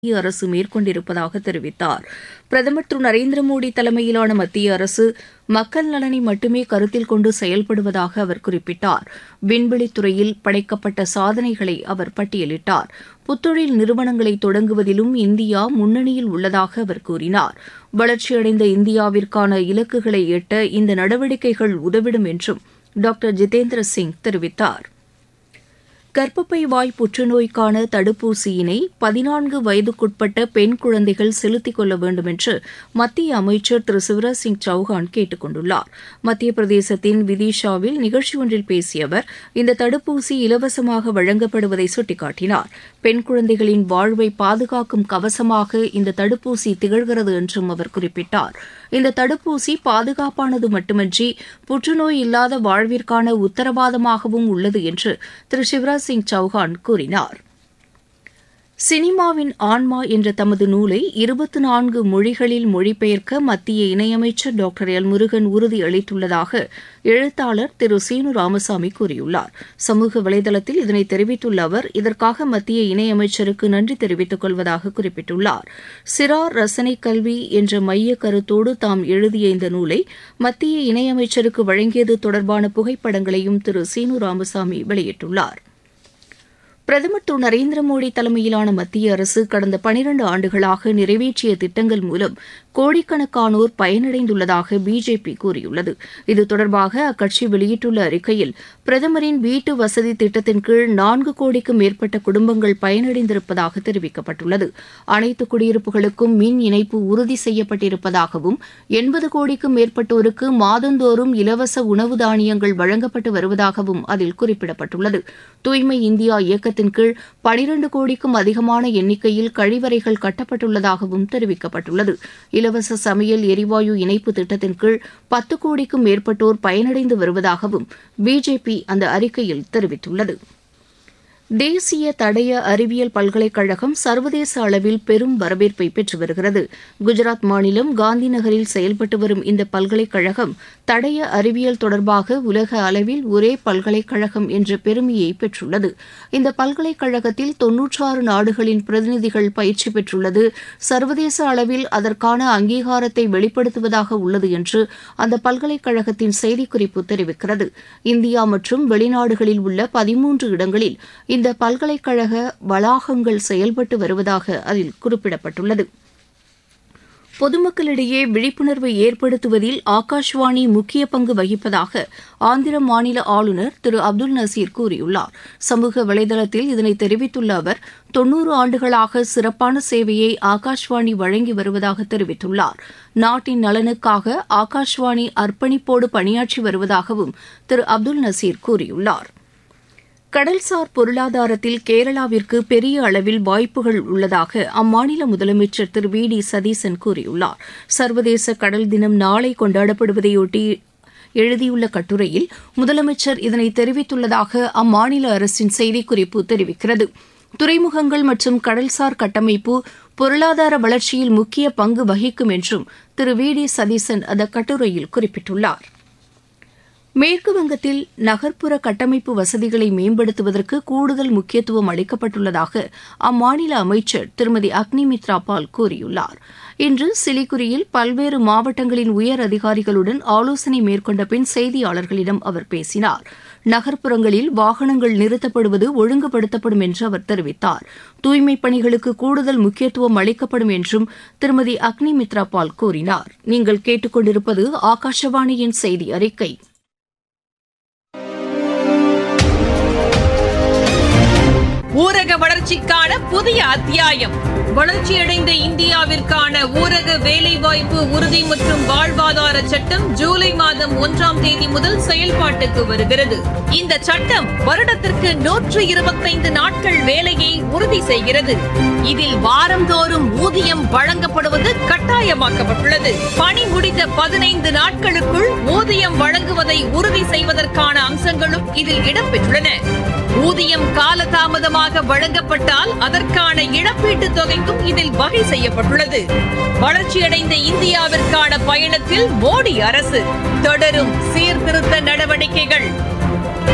மத்திய அரசு மேற்கொண்டிருப்பதாக தெரிவித்தார் பிரதமர் திரு நரேந்திர மோடி தலைமையிலான மத்திய அரசு மக்கள் நலனை மட்டுமே கருத்தில் கொண்டு செயல்படுவதாக அவர் குறிப்பிட்டார் விண்வெளித் துறையில் படைக்கப்பட்ட சாதனைகளை அவர் பட்டியலிட்டார் புத்தொழில் நிறுவனங்களை தொடங்குவதிலும் இந்தியா முன்னணியில் உள்ளதாக அவர் கூறினார் வளர்ச்சியடைந்த இந்தியாவிற்கான இலக்குகளை எட்ட இந்த நடவடிக்கைகள் உதவிடும் என்றும் டாக்டர் ஜிதேந்திர சிங் தெரிவித்தார் கர்ப்பப்பை வாய் புற்றுநோய்க்கான தடுப்பூசியினை பதினான்கு வயதுக்குட்பட்ட பெண் குழந்தைகள் செலுத்திக் கொள்ள வேண்டும் என்று மத்திய அமைச்சர் திரு சிவராஜ் சிங் சௌஹான் கேட்டுக் கொண்டுள்ளார் மத்திய பிரதேசத்தின் விதிஷாவில் நிகழ்ச்சி ஒன்றில் பேசிய அவர் இந்த தடுப்பூசி இலவசமாக வழங்கப்படுவதை சுட்டிக்காட்டினார் பெண் குழந்தைகளின் வாழ்வை பாதுகாக்கும் கவசமாக இந்த தடுப்பூசி திகழ்கிறது என்றும் அவர் குறிப்பிட்டார் இந்த தடுப்பூசி பாதுகாப்பானது மட்டுமன்றி புற்றுநோய் இல்லாத வாழ்விற்கான உத்தரவாதமாகவும் உள்ளது என்று திரு சிவராஜ் சிங் சௌஹான் கூறினார் சினிமாவின் ஆன்மா என்ற தமது நூலை இருபத்தி நான்கு மொழிகளில் மொழிபெயர்க்க மத்திய இணையமைச்சர் டாக்டர் எல் முருகன் உறுதி அளித்துள்ளதாக எழுத்தாளர் திரு சீனு ராமசாமி கூறியுள்ளார் சமூக வலைதளத்தில் இதனை தெரிவித்துள்ள அவர் இதற்காக மத்திய இணையமைச்சருக்கு நன்றி தெரிவித்துக் கொள்வதாக குறிப்பிட்டுள்ளார் சிறார் ரசனை கல்வி என்ற மைய கருத்தோடு தாம் எழுதிய இந்த நூலை மத்திய இணையமைச்சருக்கு வழங்கியது தொடர்பான புகைப்படங்களையும் திரு சீனு ராமசாமி வெளியிட்டுள்ளார் பிரதமர் திரு நரேந்திர மோடி தலைமையிலான மத்திய அரசு கடந்த பனிரண்டு ஆண்டுகளாக நிறைவேற்றிய திட்டங்கள் மூலம் கோடிக்கணக்கானோர் பயனடைந்துள்ளதாக பிஜேபி கூறியுள்ளது இது தொடர்பாக அக்கட்சி வெளியிட்டுள்ள அறிக்கையில் பிரதமரின் வீட்டு வசதி திட்டத்தின் கீழ் நான்கு கோடிக்கும் மேற்பட்ட குடும்பங்கள் பயனடைந்திருப்பதாக தெரிவிக்கப்பட்டுள்ளது அனைத்து குடியிருப்புகளுக்கும் மின் இணைப்பு உறுதி செய்யப்பட்டிருப்பதாகவும் எண்பது கோடிக்கும் மேற்பட்டோருக்கு மாதந்தோறும் இலவச உணவு தானியங்கள் வழங்கப்பட்டு வருவதாகவும் அதில் குறிப்பிடப்பட்டுள்ளது தூய்மை இந்தியா இயக்கத்தின் கீழ் பனிரண்டு கோடிக்கும் அதிகமான எண்ணிக்கையில் கழிவறைகள் கட்டப்பட்டுள்ளதாகவும் தெரிவிக்கப்பட்டுள்ளது இலவச சமையல் எரிவாயு இணைப்பு திட்டத்தின் கீழ் பத்து கோடிக்கும் மேற்பட்டோர் பயனடைந்து வருவதாகவும் பிஜேபி அந்த அறிக்கையில் தெரிவித்துள்ளது தேசிய தடய அறிவியல் பல்கலைக்கழகம் சர்வதேச அளவில் பெரும் வரவேற்பை பெற்று வருகிறது குஜராத் மாநிலம் காந்தி நகரில் செயல்பட்டு வரும் இந்த பல்கலைக்கழகம் தடய அறிவியல் தொடர்பாக உலக அளவில் ஒரே பல்கலைக்கழகம் என்ற பெருமையை பெற்றுள்ளது இந்த பல்கலைக்கழகத்தில் தொன்னூற்றாறு நாடுகளின் பிரதிநிதிகள் பயிற்சி பெற்றுள்ளது சர்வதேச அளவில் அதற்கான அங்கீகாரத்தை வெளிப்படுத்துவதாக உள்ளது என்று அந்த பல்கலைக்கழகத்தின் செய்திக்குறிப்பு தெரிவிக்கிறது இந்தியா மற்றும் வெளிநாடுகளில் உள்ள பதிமூன்று இடங்களில் இந்த பல்கலைக்கழக வளாகங்கள் செயல்பட்டு வருவதாக அதில் குறிப்பிடப்பட்டுள்ளது பொதுமக்களிடையே விழிப்புணர்வை ஏற்படுத்துவதில் ஆகாஷ்வாணி முக்கிய பங்கு வகிப்பதாக ஆந்திர மாநில ஆளுநர் திரு அப்துல் நசீர் கூறியுள்ளார் சமூக வலைதளத்தில் இதனை தெரிவித்துள்ள அவர் தொன்னூறு ஆண்டுகளாக சிறப்பான சேவையை ஆகாஷ்வாணி வழங்கி வருவதாக தெரிவித்துள்ளார் நாட்டின் நலனுக்காக ஆகாஷ்வாணி அர்ப்பணிப்போடு பணியாற்றி வருவதாகவும் திரு அப்துல் நசீர் கூறியுள்ளார் கடல்சார் பொருளாதாரத்தில் கேரளாவிற்கு பெரிய அளவில் வாய்ப்புகள் உள்ளதாக அம்மாநில முதலமைச்சர் திரு வி டி சதீசன் கூறியுள்ளார் சர்வதேச கடல் தினம் நாளை கொண்டாடப்படுவதையொட்டி எழுதியுள்ள கட்டுரையில் முதலமைச்சர் இதனை தெரிவித்துள்ளதாக அம்மாநில அரசின் செய்திக்குறிப்பு தெரிவிக்கிறது துறைமுகங்கள் மற்றும் கடல்சார் கட்டமைப்பு பொருளாதார வளர்ச்சியில் முக்கிய பங்கு வகிக்கும் என்றும் திரு வி டி சதீசன் அந்த கட்டுரையில் குறிப்பிட்டுள்ளார் மேற்கு வங்கத்தில் நகர்ப்புற கட்டமைப்பு வசதிகளை மேம்படுத்துவதற்கு கூடுதல் முக்கியத்துவம் அளிக்கப்பட்டுள்ளதாக அம்மாநில அமைச்சர் திருமதி அக்னி மித்ரா பால் கூறியுள்ளார் இன்று சிலிகுரியில் பல்வேறு மாவட்டங்களின் உயர் அதிகாரிகளுடன் ஆலோசனை மேற்கொண்ட பின் செய்தியாளர்களிடம் அவர் பேசினார் நகர்ப்புறங்களில் வாகனங்கள் நிறுத்தப்படுவது ஒழுங்குபடுத்தப்படும் என்று அவர் தெரிவித்தார் தூய்மைப் பணிகளுக்கு கூடுதல் முக்கியத்துவம் அளிக்கப்படும் என்றும் திருமதி அக்னி மித்ரா பால் கூறினார் நீங்கள் கேட்டுக்கொண்டிருப்பது ஆகாஷவாணியின் செய்தி அறிக்கை ஊரக வளர்ச்சிக்கான புதிய அத்தியாயம் வளர்ச்சியடைந்த இந்தியாவிற்கான ஊரக வேலைவாய்ப்பு உறுதி மற்றும் வாழ்வாதார சட்டம் ஜூலை மாதம் ஒன்றாம் தேதி முதல் செயல்பாட்டுக்கு வருகிறது இந்த சட்டம் வருடத்திற்கு நூற்று இருபத்தைந்து நாட்கள் வேலையை உறுதி செய்கிறது இதில் வாரந்தோறும் ஊதியம் வழங்கப்படுவது கட்டாயமாக்கப்பட்டுள்ளது பணி முடிந்த பதினைந்து நாட்களுக்குள் ஊதியம் வழங்குவதை உறுதி செய்வதற்கான அம்சங்களும் இதில் இடம்பெற்றுள்ளன ஊதியம் காலதாமதமாக வழங்கப்பட்டால் அதற்கான இழப்பீட்டுத் தொகைக்கும் இதில் வகை செய்யப்பட்டுள்ளது வளர்ச்சியடைந்த இந்தியாவிற்கான பயணத்தில் மோடி அரசு தொடரும் சீர்திருத்த நடவடிக்கைகள்